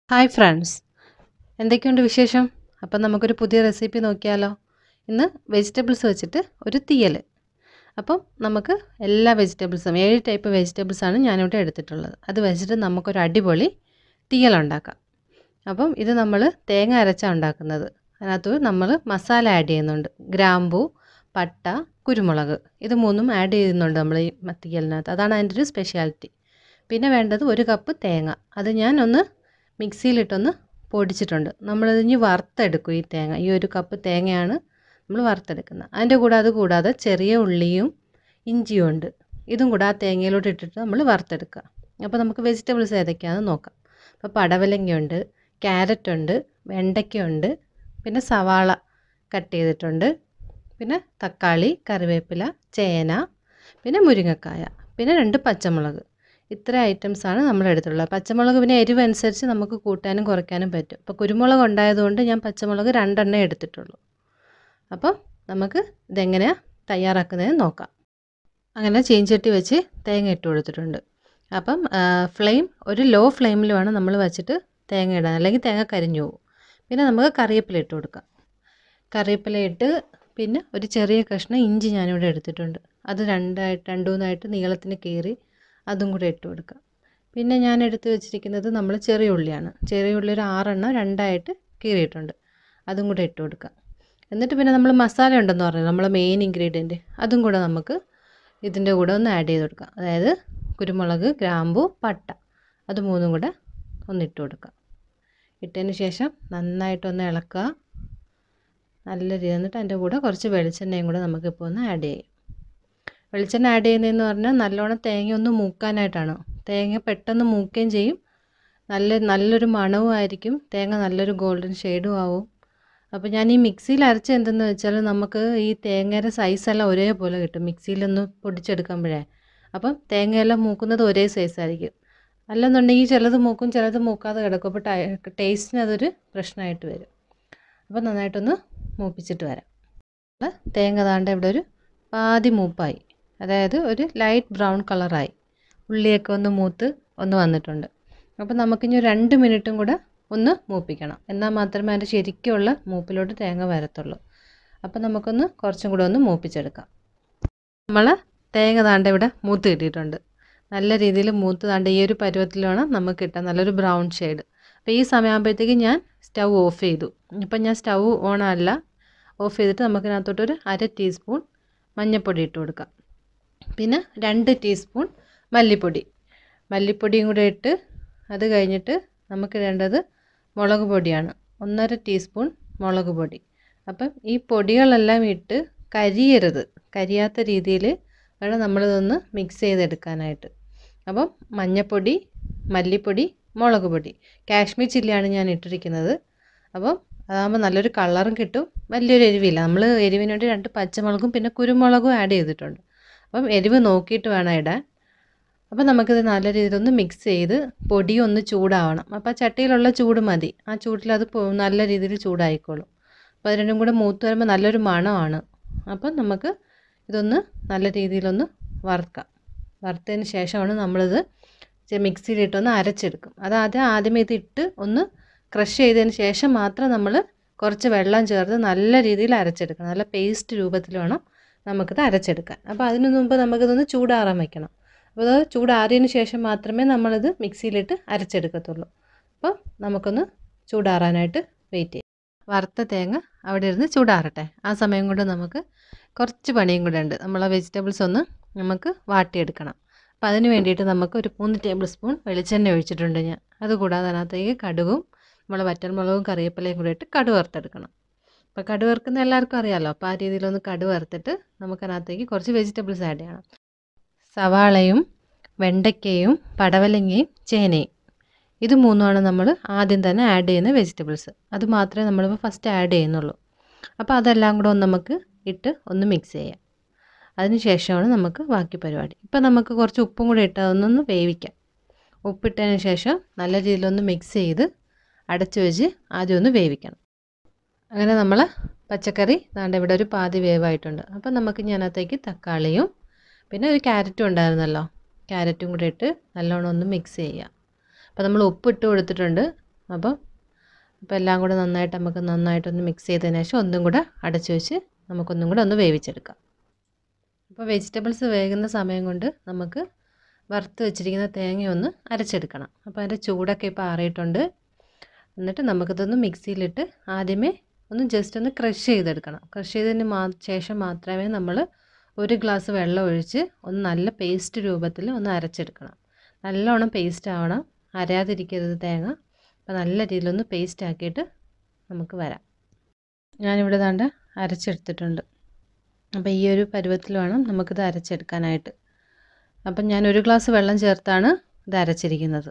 hi friends എന്തൊക്കെയുണ്ട് വിശേഷം അപ്പം നമുക്കൊരു പുതിയ റെസിപ്പി നോക്കിയാലോ ഇന്ന് വെജിറ്റബിൾസ് വെച്ചിട്ട് ഒരു തീയൽ അപ്പം നമുക്ക് എല്ലാ വെജിറ്റബിൾസും ഏഴ് ടൈപ്പ് വെജിറ്റബിൾസാണ് ഞാനിവിടെ എടുത്തിട്ടുള്ളത് അത് വെച്ചിട്ട് നമുക്കൊരു അടിപൊളി തീയലുണ്ടാക്കാം അപ്പം ഇത് നമ്മൾ തേങ്ങ അരച്ചാണ് ഉണ്ടാക്കുന്നത് അതിനകത്ത് നമ്മൾ മസാല ആഡ് ചെയ്യുന്നുണ്ട് ഗ്രാമ്പൂ പട്ട കുരുമുളക് ഇത് മൂന്നും ആഡ് ചെയ്യുന്നുണ്ട് നമ്മൾ ഈ തീയലിനകത്ത് അതാണ് അതിൻ്റെ ഒരു സ്പെഷ്യാലിറ്റി പിന്നെ വേണ്ടത് ഒരു കപ്പ് തേങ്ങ അത് ഞാൻ ഒന്ന് മിക്സിയിലിട്ടൊന്ന് പൊടിച്ചിട്ടുണ്ട് നമ്മളിത് ഇനി വറുത്തെടുക്കും ഈ തേങ്ങ ഈ ഒരു കപ്പ് തേങ്ങയാണ് നമ്മൾ വറുത്തെടുക്കുന്നത് അതിൻ്റെ കൂടെ അത് കൂടാതെ ചെറിയ ഉള്ളിയും ഇഞ്ചിയും ഉണ്ട് ഇതും കൂടെ ആ തേങ്ങയിലോട്ട് ഇട്ടിട്ട് നമ്മൾ വറുത്തെടുക്കുക അപ്പോൾ നമുക്ക് വെജിറ്റബിൾസ് ഏതൊക്കെയാണെന്ന് നോക്കാം അപ്പോൾ പടവലങ്ങയുണ്ട് ക്യാരറ്റ് ഉണ്ട് വെണ്ടയ്ക്കയുണ്ട് പിന്നെ സവാള കട്ട് ചെയ്തിട്ടുണ്ട് പിന്നെ തക്കാളി കറിവേപ്പില ചേന പിന്നെ മുരിങ്ങക്കായ പിന്നെ രണ്ട് പച്ചമുളക് ഇത്ര ഐറ്റംസാണ് നമ്മൾ എടുത്തിട്ടുള്ളത് പച്ചമുളക് പിന്നെ എരിവ് അനുസരിച്ച് നമുക്ക് കൂട്ടാനും കുറയ്ക്കാനും പറ്റും ഇപ്പോൾ കുരുമുളക് ഉണ്ടായതുകൊണ്ട് ഞാൻ പച്ചമുളക് രണ്ടെണ്ണേ എടുത്തിട്ടുള്ളൂ അപ്പം നമുക്ക് ഇതെങ്ങനെയാണ് തയ്യാറാക്കുന്നതെന്ന് നോക്കാം അങ്ങനെ ചീഞ്ചട്ടി വെച്ച് തേങ്ങ ഇട്ട് കൊടുത്തിട്ടുണ്ട് അപ്പം ഫ്ലെയിം ഒരു ലോ ഫ്ലെയിമിൽ വേണം നമ്മൾ വെച്ചിട്ട് തേങ്ങ ഇടാൻ അല്ലെങ്കിൽ തേങ്ങ കരിഞ്ഞു പോകും പിന്നെ നമുക്ക് കറിവേപ്പില ഇട്ട് കൊടുക്കാം കറിവേപ്പില ഇട്ട് പിന്നെ ഒരു ചെറിയ കഷ്ണം ഇഞ്ചി ഞാനിവിടെ എടുത്തിട്ടുണ്ട് അത് രണ്ടായിട്ട് രണ്ട് മൂന്നായിട്ട് നീളത്തിന് കീറി അതും കൂടെ ഇട്ട് കൊടുക്കുക പിന്നെ ഞാൻ എടുത്ത് വെച്ചിരിക്കുന്നത് നമ്മൾ ചെറിയ ഉള്ളിയാണ് ചെറിയ ഉള്ളി ഒരു ആറെണ്ണം രണ്ടായിട്ട് കീറിയിട്ടുണ്ട് അതും കൂടെ ഇട്ട് കൊടുക്കുക എന്നിട്ട് പിന്നെ നമ്മൾ മസാല ഉണ്ടെന്ന് പറഞ്ഞു നമ്മൾ മെയിൻ ഇൻഗ്രീഡിയൻറ്റ് അതും കൂടെ നമുക്ക് ഇതിൻ്റെ കൂടെ ഒന്ന് ആഡ് ചെയ്ത് കൊടുക്കാം അതായത് കുരുമുളക് ഗ്രാമ്പു പട്ട അത് മൂന്നും കൂടെ ഒന്ന് ഇട്ട് കൊടുക്കുക ഇട്ടതിന് ശേഷം നന്നായിട്ടൊന്ന് ഇളക്കുക നല്ല രീതി എന്നിട്ട് അതിൻ്റെ കൂടെ കുറച്ച് വെളിച്ചെണ്ണയും കൂടെ നമുക്കിപ്പോൾ ഒന്ന് ആഡ് ചെയ്യാം വെളിച്ചെണ്ണ ആഡ് ചെയ്യുന്നതെന്ന് പറഞ്ഞാൽ നല്ലോണം തേങ്ങ ഒന്ന് മൂക്കാനായിട്ടാണ് തേങ്ങ പെട്ടെന്ന് മൂക്കുകയും ചെയ്യും നല്ല നല്ലൊരു മണവും ആയിരിക്കും തേങ്ങ നല്ലൊരു ഗോൾഡൻ ഷെയ്ഡും ആവും അപ്പോൾ ഞാൻ ഈ മിക്സിയിൽ അരച്ച എന്തെന്ന് വെച്ചാൽ നമുക്ക് ഈ തേങ്ങയുടെ സൈസെല്ലാം ഒരേപോലെ കിട്ടും മിക്സിയിലൊന്ന് പൊടിച്ചെടുക്കുമ്പോഴേ അപ്പം തേങ്ങയെല്ലാം മൂക്കുന്നത് ഒരേ സൈസായിരിക്കും അല്ലെന്നുണ്ടെങ്കിൽ ചിലത് മൂക്കും ചിലത് മൂക്കാതെ കിടക്കും അപ്പോൾ ടേസ്റ്റിന് അതൊരു പ്രശ്നമായിട്ട് വരും അപ്പോൾ നന്നായിട്ടൊന്ന് മൂപ്പിച്ചിട്ട് വരാം തേങ്ങ താണ്ട ഇവിടെ ഒരു പാതി മൂപ്പായി അതായത് ഒരു ലൈറ്റ് ബ്രൗൺ കളറായി ഉള്ളിയൊക്കെ ഒന്ന് മൂത്ത് ഒന്ന് വന്നിട്ടുണ്ട് അപ്പോൾ നമുക്കിനി ഒരു രണ്ട് മിനിറ്റും കൂടെ ഒന്ന് മൂപ്പിക്കണം എന്നാൽ മാത്രമേ അതിൻ്റെ ശരിക്കുള്ള മൂപ്പിലോട്ട് തേങ്ങ വരത്തുള്ളൂ അപ്പോൾ നമുക്കൊന്ന് കുറച്ചും കൂടെ ഒന്ന് മൂപ്പിച്ചെടുക്കാം നമ്മൾ തേങ്ങ താണ്ട ഇവിടെ മൂത്ത് കിട്ടിയിട്ടുണ്ട് നല്ല രീതിയിൽ മൂത്ത് താണ്ട ഈ ഒരു പരുവത്തിൽ വേണം നമുക്ക് കിട്ടാൻ നല്ലൊരു ബ്രൗൺ ഷെയ്ഡ് അപ്പോൾ ഈ സമയമാകുമ്പോഴത്തേക്ക് ഞാൻ സ്റ്റൗ ഓഫ് ചെയ്തു ഇപ്പം ഞാൻ സ്റ്റൗ ഓൺ അല്ല ഓഫ് ചെയ്തിട്ട് നമുക്കിനകത്തോട്ടൊരു അര ടീസ്പൂൺ മഞ്ഞൾപ്പൊടി ഇട്ട് കൊടുക്കാം പിന്നെ രണ്ട് ടീസ്പൂൺ മല്ലിപ്പൊടി മല്ലിപ്പൊടിയും കൂടെ ഇട്ട് അത് കഴിഞ്ഞിട്ട് നമുക്ക് വേണ്ടത് മുളക് പൊടിയാണ് ഒന്നര ടീസ്പൂൺ മുളക് പൊടി അപ്പം ഈ പൊടികളെല്ലാം ഇട്ട് കരിയരുത് കരിയാത്ത രീതിയിൽ വേണം നമ്മളിതൊന്ന് മിക്സ് ചെയ്തെടുക്കാനായിട്ട് അപ്പം മഞ്ഞൾപ്പൊടി മല്ലിപ്പൊടി മുളക് പൊടി കാശ്മീർ ചില്ലിയാണ് ഞാൻ ഇട്ടിരിക്കുന്നത് അപ്പം അതാകുമ്പോൾ നല്ലൊരു കളറും കിട്ടും വലിയൊരു എരിവില്ല നമ്മൾ എരിവിന് വേണ്ടി രണ്ട് പച്ചമുളകും പിന്നെ കുരുമുളകും ആഡ് ചെയ്തിട്ടുണ്ട് അപ്പം എരിവ് നോക്കിയിട്ട് വേണം ഇടാൻ അപ്പം നമുക്കിത് നല്ല രീതിയിലൊന്ന് മിക്സ് ചെയ്ത് പൊടി ഒന്ന് ചൂടാവണം അപ്പോൾ ചട്ടിയിലുള്ള ചൂട് മതി ആ ചൂടിൽ അത് നല്ല രീതിയിൽ ചൂടായിക്കോളും അപ്പോൾ അത് രണ്ടും കൂടെ മൂത്ത് വരുമ്പോൾ നല്ലൊരു മണമാണ് അപ്പം നമുക്ക് ഇതൊന്ന് നല്ല രീതിയിലൊന്ന് വറുക്കാം വറുത്തതിന് ശേഷമാണ് നമ്മളിത് മിക്സിയിലിട്ടൊന്ന് അരച്ചെടുക്കും അത് ആദ്യം ആദ്യമേ ഇത് ഇട്ട് ഒന്ന് ക്രഷ് ചെയ്തതിന് ശേഷം മാത്രം നമ്മൾ കുറച്ച് വെള്ളം ചേർത്ത് നല്ല രീതിയിൽ അരച്ചെടുക്കണം നല്ല പേസ്റ്റ് രൂപത്തിൽ വേണം നമുക്കിത് അരച്ചെടുക്കാൻ അപ്പോൾ അതിന് മുമ്പ് നമുക്കിതൊന്ന് ചൂടാറാൻ വയ്ക്കണം അപ്പോൾ അത് ചൂടാറിയതിന് ശേഷം മാത്രമേ നമ്മളിത് മിക്സിയിലിട്ട് അരച്ചെടുക്കത്തുള്ളൂ അപ്പോൾ നമുക്കൊന്ന് ചൂടാറാനായിട്ട് വെയിറ്റ് ചെയ്യാം വറുത്ത തേങ്ങ അവിടെ ഇരുന്ന് ചൂടാറട്ടെ ആ സമയം കൊണ്ട് നമുക്ക് കുറച്ച് പണിയും കൂടെ ഉണ്ട് നമ്മൾ ആ വെജിറ്റബിൾസ് ഒന്ന് നമുക്ക് വാട്ടിയെടുക്കണം അപ്പോൾ അതിന് വേണ്ടിയിട്ട് നമുക്ക് ഒരു മൂന്ന് ടേബിൾ സ്പൂൺ വെളിച്ചെണ്ണ ഒഴിച്ചിട്ടുണ്ട് ഞാൻ അതുകൂടാതെ അതിനകത്തേക്ക് കടുകും നമ്മൾ വറ്റൽമുളകും കറിവേപ്പിലയും കൂടെ ഇട്ട് കടു വറുത്തെടുക്കണം അപ്പോൾ കടു വറുക്കുന്ന എല്ലാവർക്കും അറിയാമല്ലോ അപ്പോൾ ആ രീതിയിലൊന്ന് കടു വറുത്തിട്ട് നമുക്കതിനകത്തേക്ക് കുറച്ച് വെജിറ്റബിൾസ് ആഡ് ചെയ്യണം സവാളയും വെണ്ടയ്ക്കയും പടവലങ്ങയും ചേനയും ഇത് മൂന്നുമാണ് നമ്മൾ ആദ്യം തന്നെ ആഡ് ചെയ്യുന്ന വെജിറ്റബിൾസ് അത് മാത്രമേ നമ്മളിപ്പോൾ ഫസ്റ്റ് ആഡ് ചെയ്യുന്നുള്ളൂ അപ്പോൾ അതെല്ലാം കൂടെ ഒന്ന് നമുക്ക് ഇട്ട് ഒന്ന് മിക്സ് ചെയ്യാം അതിന് ശേഷമാണ് നമുക്ക് ബാക്കി പരിപാടി ഇപ്പോൾ നമുക്ക് കുറച്ച് ഉപ്പും കൂടെ ഇട്ട് അതൊന്നൊന്ന് വേവിക്കാം ഉപ്പിട്ടതിന് ശേഷം നല്ല രീതിയിലൊന്ന് മിക്സ് ചെയ്ത് അടച്ചു വെച്ച് ആദ്യം ഒന്ന് വേവിക്കണം അങ്ങനെ നമ്മൾ പച്ചക്കറി ദാണ്ട് ഇവിടെ ഒരു പാതി വേവായിട്ടുണ്ട് അപ്പോൾ നമുക്ക് ഇതിനകത്തേക്ക് തക്കാളിയും പിന്നെ ഒരു ക്യാരറ്റും ഉണ്ടായിരുന്നല്ലോ ക്യാരറ്റും കൂടെ ഇട്ട് നല്ലോണം ഒന്ന് മിക്സ് ചെയ്യുക അപ്പോൾ നമ്മൾ ഉപ്പ് ഇട്ട് കൊടുത്തിട്ടുണ്ട് അപ്പം അപ്പോൾ എല്ലാം കൂടെ നന്നായിട്ട് നമുക്ക് നന്നായിട്ടൊന്ന് മിക്സ് ചെയ്തതിന് ശേഷം ഒന്നും കൂടെ അടച്ചു വെച്ച് നമുക്കൊന്നും കൂടെ ഒന്ന് വേവിച്ചെടുക്കാം അപ്പോൾ വെജിറ്റബിൾസ് വേകുന്ന സമയം കൊണ്ട് നമുക്ക് വറുത്ത് വെച്ചിരിക്കുന്ന തേങ്ങ ഒന്ന് അരച്ചെടുക്കണം അപ്പോൾ അതിൻ്റെ ചൂടൊക്കെ ഇപ്പോൾ ആറിയിട്ടുണ്ട് എന്നിട്ട് നമുക്കിതൊന്ന് മിക്സിയിലിട്ട് ആദ്യമേ ഒന്ന് ജസ്റ്റ് ഒന്ന് ക്രഷ് ചെയ്തെടുക്കണം ക്രഷ് ചെയ്തതിന് മാ ശേഷം മാത്രമേ നമ്മൾ ഒരു ഗ്ലാസ് വെള്ളം ഒഴിച്ച് ഒന്ന് നല്ല പേസ്റ്റ് രൂപത്തിൽ ഒന്ന് അരച്ചെടുക്കണം നല്ലോണം പേസ്റ്റ് ആവണം അരയാതിരിക്കരുത് തേങ്ങ അപ്പോൾ നല്ല രീതിയിലൊന്ന് പേസ്റ്റ് ആക്കിയിട്ട് നമുക്ക് വരാം ഞാനിവിടെ ദാണ്ട് അരച്ചെടുത്തിട്ടുണ്ട് അപ്പോൾ ഈ ഒരു പരുവത്തിൽ വേണം നമുക്കിത് അരച്ചെടുക്കാനായിട്ട് അപ്പം ഞാൻ ഒരു ഗ്ലാസ് വെള്ളം ചേർത്താണ് ഇത് അരച്ചിരിക്കുന്നത്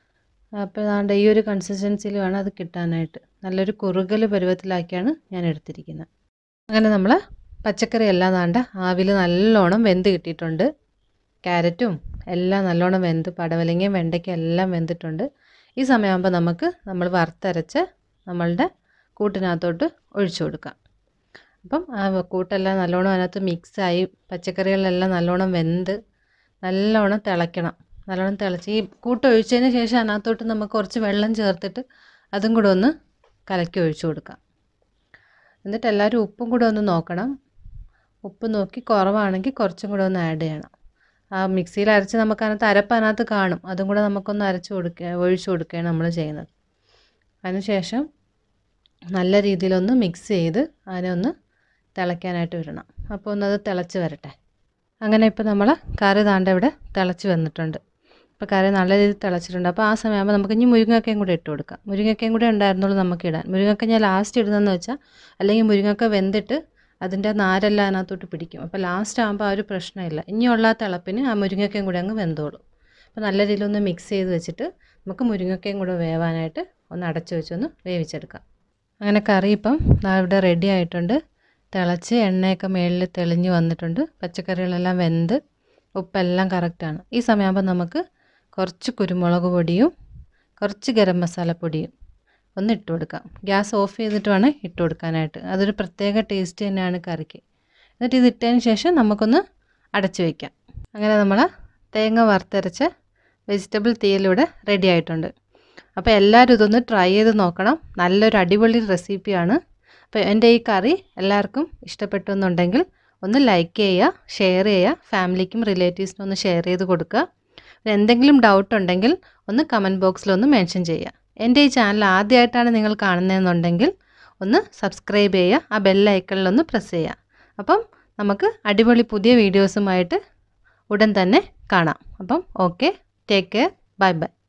അപ്പോൾ ദാണ്ട് ഈ ഒരു കൺസിസ്റ്റൻസിയിൽ വേണം അത് കിട്ടാനായിട്ട് നല്ലൊരു കുറുകൽ പരുവത്തിലാക്കിയാണ് ഞാൻ എടുത്തിരിക്കുന്നത് അങ്ങനെ നമ്മൾ പച്ചക്കറി എല്ലാം ദാണ്ട് ആവിൽ നല്ലോണം വെന്ത് കിട്ടിയിട്ടുണ്ട് ക്യാരറ്റും എല്ലാം നല്ലോണം വെന്ത് പടവലങ്ങയും വെണ്ടയ്ക്കും എല്ലാം വെന്തിട്ടുണ്ട് ഈ സമയമാകുമ്പോൾ നമുക്ക് നമ്മൾ വറുത്തരച്ച് നമ്മളുടെ കൂട്ടിനകത്തോട്ട് ഒഴിച്ചു കൊടുക്കാം അപ്പം ആ കൂട്ടെല്ലാം നല്ലോണം അതിനകത്ത് മിക്സായി പച്ചക്കറികളെല്ലാം നല്ലോണം വെന്ത് നല്ലോണം തിളയ്ക്കണം നല്ലോണം തിളച്ച് ഈ കൂട്ട് ഒഴിച്ചതിന് ശേഷം അതിനകത്തോട്ട് നമുക്ക് കുറച്ച് വെള്ളം ചേർത്തിട്ട് അതും കൂടെ ഒന്ന് കലക്കി ഒഴിച്ചു കൊടുക്കാം എന്നിട്ട് എല്ലാവരും ഉപ്പും കൂടെ ഒന്ന് നോക്കണം ഉപ്പ് നോക്കി കുറവാണെങ്കിൽ കുറച്ചും കൂടെ ഒന്ന് ആഡ് ചെയ്യണം ആ മിക്സിയിൽ അരച്ച് നമുക്ക് അതിനകത്ത് അരപ്പ് അതിനകത്ത് കാണും അതും കൂടെ നമുക്കൊന്ന് അരച്ച് കൊടുക്കുക ഒഴിച്ചു കൊടുക്കുകയാണ് നമ്മൾ ചെയ്യുന്നത് അതിനുശേഷം നല്ല രീതിയിലൊന്ന് മിക്സ് ചെയ്ത് അതിനെ ഒന്ന് തിളയ്ക്കാനായിട്ട് വിടണം അപ്പോൾ ഒന്നത് തിളച്ച് വരട്ടെ അങ്ങനെ ഇപ്പോൾ നമ്മൾ കറി താണ്ട ഇവിടെ തിളച്ച് വന്നിട്ടുണ്ട് ഇപ്പോൾ കറി നല്ല രീതിയിൽ തിളച്ചിട്ടുണ്ട് അപ്പോൾ ആ സമയമാകുമ്പോൾ നമുക്ക് ഇനി മുരിങ്ങക്കയും കൂടെ ഇട്ട് കൊടുക്കാം മുരിങ്ങക്കയും കൂടെ ഉണ്ടായിരുന്നുള്ളൂ നമുക്ക് ഇടാൻ മുരിങ്ങക്ക ഞാൻ ലാസ്റ്റ് ഇടുന്നതെന്ന് വെച്ചാൽ അല്ലെങ്കിൽ മുരിങ്ങക്ക വെന്തിട്ട് അതിൻ്റെ നാരെല്ലാം അതിനകത്തോട്ട് പിടിക്കും അപ്പോൾ ലാസ്റ്റ് ആകുമ്പോൾ ആ ഒരു പ്രശ്നമില്ല ഇനിയുള്ള ആ തിളപ്പിന് ആ മുരിങ്ങക്കയും കൂടെ അങ്ങ് വെന്തോളും അപ്പോൾ നല്ല രീതിയിലൊന്ന് മിക്സ് ചെയ്ത് വെച്ചിട്ട് നമുക്ക് മുരിങ്ങക്കയും കൂടെ വേവാനായിട്ട് ഒന്ന് അടച്ചു വെച്ചൊന്ന് വേവിച്ചെടുക്കാം അങ്ങനെ കറി ഇപ്പം ദാ ഇവിടെ റെഡി ആയിട്ടുണ്ട് തിളച്ച് എണ്ണയൊക്കെ മേളിൽ തെളിഞ്ഞ് വന്നിട്ടുണ്ട് പച്ചക്കറികളെല്ലാം വെന്ത് ഉപ്പെല്ലാം കറക്റ്റാണ് ഈ സമയമാകുമ്പോൾ നമുക്ക് കുറച്ച് കുരുമുളക് പൊടിയും കുറച്ച് ഗരം മസാലപ്പൊടിയും ഒന്ന് ഇട്ട് കൊടുക്കാം ഗ്യാസ് ഓഫ് ചെയ്തിട്ട് വേണം ഇട്ട് കൊടുക്കാനായിട്ട് അതൊരു പ്രത്യേക ടേസ്റ്റ് തന്നെയാണ് കറിക്ക് എന്നിട്ട് ഇത് ഇട്ടതിന് ശേഷം നമുക്കൊന്ന് അടച്ചു വയ്ക്കാം അങ്ങനെ നമ്മൾ തേങ്ങ വറുത്തരച്ച വെജിറ്റബിൾ തീയലിവിടെ റെഡി ആയിട്ടുണ്ട് അപ്പോൾ എല്ലാവരും ഇതൊന്ന് ട്രൈ ചെയ്ത് നോക്കണം നല്ലൊരു അടിപൊളി റെസിപ്പിയാണ് അപ്പോൾ എൻ്റെ ഈ കറി എല്ലാവർക്കും ഇഷ്ടപ്പെട്ടു എന്നുണ്ടെങ്കിൽ ഒന്ന് ലൈക്ക് ചെയ്യുക ഷെയർ ചെയ്യുക ഫാമിലിക്കും റിലേറ്റീവ്സിനും ഒന്ന് ഷെയർ ചെയ്ത് കൊടുക്കുക പിന്നെ എന്തെങ്കിലും ഡൗട്ട് ഉണ്ടെങ്കിൽ ഒന്ന് കമൻറ്റ് ബോക്സിലൊന്ന് മെൻഷൻ ചെയ്യുക എൻ്റെ ഈ ചാനൽ ആദ്യമായിട്ടാണ് നിങ്ങൾ കാണുന്നതെന്നുണ്ടെങ്കിൽ ഒന്ന് സബ്സ്ക്രൈബ് ചെയ്യുക ആ ബെല്ലൈക്കണിലൊന്ന് പ്രസ് ചെയ്യുക അപ്പം നമുക്ക് അടിപൊളി പുതിയ വീഡിയോസുമായിട്ട് ഉടൻ തന്നെ കാണാം അപ്പം okay take care bye by